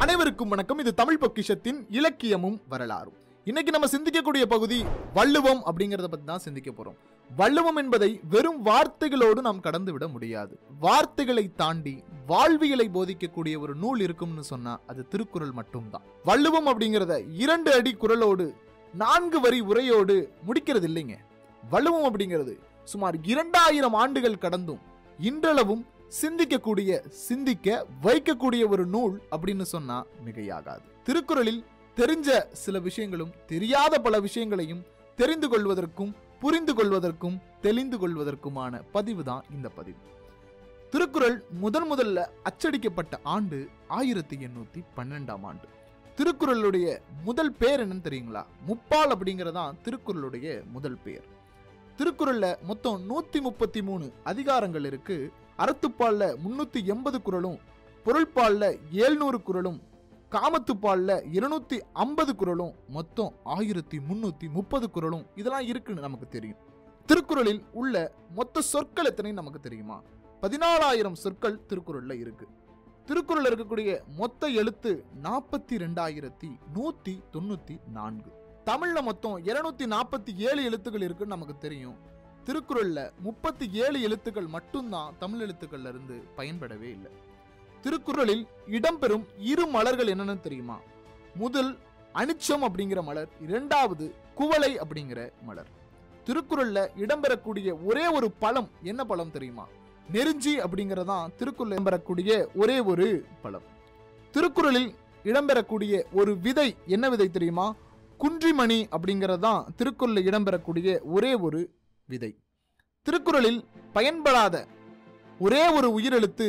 அனைவருக்கும் வணக்கம் இது தமிழ் பொக்கிஷத்தின் இலக்கியமும் வரலாறும் இன்னைக்கு நம்ம சிந்திக்கக்கூடிய பகுதி வள்ளுவம் அப்படிங்கறத பத்தி தான் சிந்திக்க போறோம் வள்ளுவம் என்பதை வெறும் வார்த்தைகளோடு நாம் கடந்து விட முடியாது வார்த்தைகளை தாண்டி வாழ்வியலை போதிக்கக்கூடிய ஒரு நூல் இருக்கும்னு சொன்னா அது திருக்குறள் மட்டும்தான் வள்ளுவம் அப்படிங்கறத இரண்டு அடி குரலோடு நான்கு வரி உரையோடு முடிக்கிறது இல்லைங்க வள்ளுவம் அப்படிங்கிறது சுமார் இரண்டாயிரம் ஆண்டுகள் கடந்தும் இன்றளவும் சிந்திக்கக்கூடிய சிந்திக்க வைக்கக்கூடிய ஒரு நூல் அப்படின்னு சொன்னா மிகையாகாது திருக்குறளில் தெரிஞ்ச சில விஷயங்களும் தெரியாத பல விஷயங்களையும் தெரிந்து கொள்வதற்கும் புரிந்து கொள்வதற்கும் தெளிந்து கொள்வதற்குமான பதிவு தான் இந்த பதிவு திருக்குறள் முதன் முதல்ல அச்சடிக்கப்பட்ட ஆண்டு ஆயிரத்தி எண்ணூத்தி பன்னெண்டாம் ஆண்டு திருக்குறளுடைய முதல் பேர் என்னன்னு தெரியுங்களா முப்பால் அப்படிங்கறதான் திருக்குறளுடைய முதல் பெயர் திருக்குறள்ல மொத்தம் நூத்தி முப்பத்தி மூணு அதிகாரங்கள் இருக்கு அறத்துப்பால்ல முன்னூத்தி எண்பது குறளும் பொருள்பால்ல ஏழ்நூறு குறளும் காமத்துப்பால்ல இருநூத்தி ஐம்பது குறளும் மொத்தம் ஆயிரத்தி முன்னூத்தி முப்பது குறளும் இதெல்லாம் இருக்குன்னு நமக்கு தெரியும் திருக்குறளில் உள்ள மொத்த சொற்கள் எத்தனை நமக்கு தெரியுமா பதினாலாயிரம் சொற்கள் திருக்குறள்ல இருக்கு திருக்குறள் இருக்கக்கூடிய மொத்த எழுத்து நாற்பத்தி ரெண்டாயிரத்தி நூத்தி தொண்ணூத்தி நான்கு தமிழ்ல மொத்தம் இருநூத்தி நாற்பத்தி ஏழு எழுத்துக்கள் இருக்குன்னு நமக்கு தெரியும் திருக்குறள்ல முப்பத்தி ஏழு எழுத்துக்கள் மட்டும்தான் தமிழ் எழுத்துக்கள்ல இருந்து பயன்படவே இல்லை திருக்குறளில் இடம்பெறும் இரு மலர்கள் என்னன்னு தெரியுமா முதல் அனிச்சம் அப்படிங்கிற மலர் இரண்டாவது குவளை அப்படிங்கிற மலர் திருக்குறள்ல இடம்பெறக்கூடிய ஒரே ஒரு பழம் என்ன பழம் தெரியுமா நெருஞ்சி அப்படிங்கறதான் திருக்குறள் இடம்பெறக்கூடிய ஒரே ஒரு பழம் திருக்குறளில் இடம்பெறக்கூடிய ஒரு விதை என்ன விதை தெரியுமா குன்றிமணி அப்படிங்கறதான் திருக்குறளில் இடம்பெறக்கூடிய ஒரே ஒரு விதை திருக்குறளில் பயன்படாத ஒரே ஒரு உயிரெழுத்து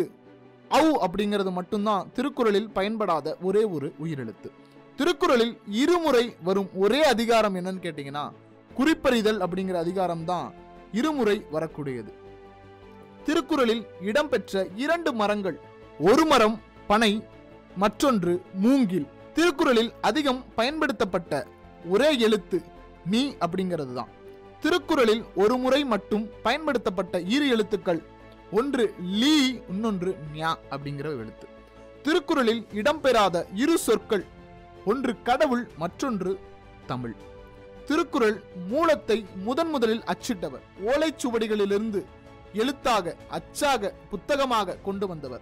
ஔ அப்படிங்கிறது மட்டும்தான் திருக்குறளில் பயன்படாத ஒரே ஒரு உயிரெழுத்து திருக்குறளில் இருமுறை வரும் ஒரே அதிகாரம் என்னன்னு கேட்டீங்கன்னா குறிப்பறிதல் அப்படிங்கிற அதிகாரம் தான் இருமுறை வரக்கூடியது திருக்குறளில் இடம்பெற்ற இரண்டு மரங்கள் ஒரு மரம் பனை மற்றொன்று மூங்கில் திருக்குறளில் அதிகம் பயன்படுத்தப்பட்ட ஒரே எழுத்து நீ அப்படிங்கிறது தான் திருக்குறளில் ஒரு முறை மட்டும் பயன்படுத்தப்பட்ட இரு எழுத்துக்கள் ஒன்று லீ இன்னொன்று ஞா அப்படிங்கிற எழுத்து திருக்குறளில் இடம்பெறாத இரு சொற்கள் ஒன்று கடவுள் மற்றொன்று தமிழ் திருக்குறள் மூலத்தை முதன் முதலில் அச்சிட்டவர் ஓலைச்சுவடிகளிலிருந்து எழுத்தாக அச்சாக புத்தகமாக கொண்டு வந்தவர்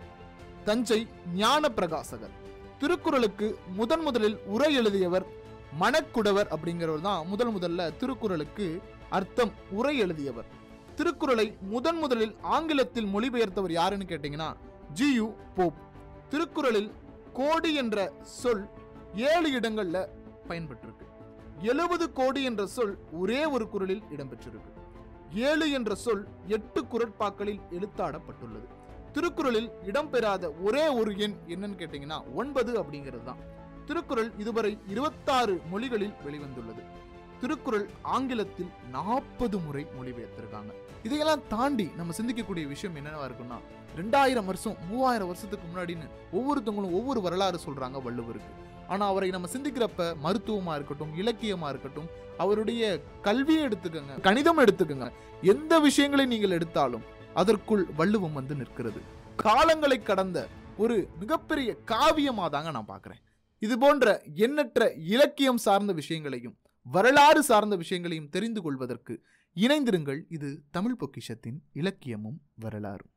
தஞ்சை ஞான பிரகாசகர் திருக்குறளுக்கு முதன் முதலில் உரை எழுதியவர் மணக்குடவர் அப்படிங்கிறவர் தான் முதல் முதல்ல திருக்குறளுக்கு அர்த்தம் உரை எழுதியவர் திருக்குறளை முதன் முதலில் ஆங்கிலத்தில் மொழிபெயர்த்தவர் யாருன்னு கேட்டீங்கன்னா ஜியு போப் திருக்குறளில் கோடி என்ற சொல் ஏழு இடங்கள்ல பயன்பட்டிருக்கு எழுபது கோடி என்ற சொல் ஒரே ஒரு குரலில் இடம்பெற்றிருக்கு ஏழு என்ற சொல் எட்டு குரட்பாக்களில் எழுத்தாடப்பட்டுள்ளது திருக்குறளில் இடம்பெறாத ஒரே ஒரு எண் என்னன்னு கேட்டீங்கன்னா ஒன்பது அப்படிங்கிறது தான் திருக்குறள் இதுவரை இருபத்தாறு மொழிகளில் வெளிவந்துள்ளது திருக்குறள் ஆங்கிலத்தில் நாற்பது முறை மொழிபெயர்த்திருக்காங்க இதையெல்லாம் தாண்டி நம்ம சிந்திக்கக்கூடிய விஷயம் என்னவா இருக்குன்னா ரெண்டாயிரம் வருஷம் மூவாயிரம் வருஷத்துக்கு முன்னாடின்னு ஒவ்வொருத்தவங்களும் ஒவ்வொரு வரலாறு சொல்றாங்க வள்ளுவருக்கு ஆனா அவரை நம்ம சிந்திக்கிறப்ப மருத்துவமா இருக்கட்டும் இலக்கியமா இருக்கட்டும் அவருடைய கல்வியை எடுத்துக்கோங்க கணிதம் எடுத்துக்கோங்க எந்த விஷயங்களை நீங்கள் எடுத்தாலும் அதற்குள் வள்ளுவம் வந்து நிற்கிறது காலங்களை கடந்த ஒரு மிகப்பெரிய காவியமா தாங்க நான் பார்க்கிறேன் இது போன்ற எண்ணற்ற இலக்கியம் சார்ந்த விஷயங்களையும் வரலாறு சார்ந்த விஷயங்களையும் தெரிந்து கொள்வதற்கு இணைந்திருங்கள் இது தமிழ் பொக்கிஷத்தின் இலக்கியமும் வரலாறும்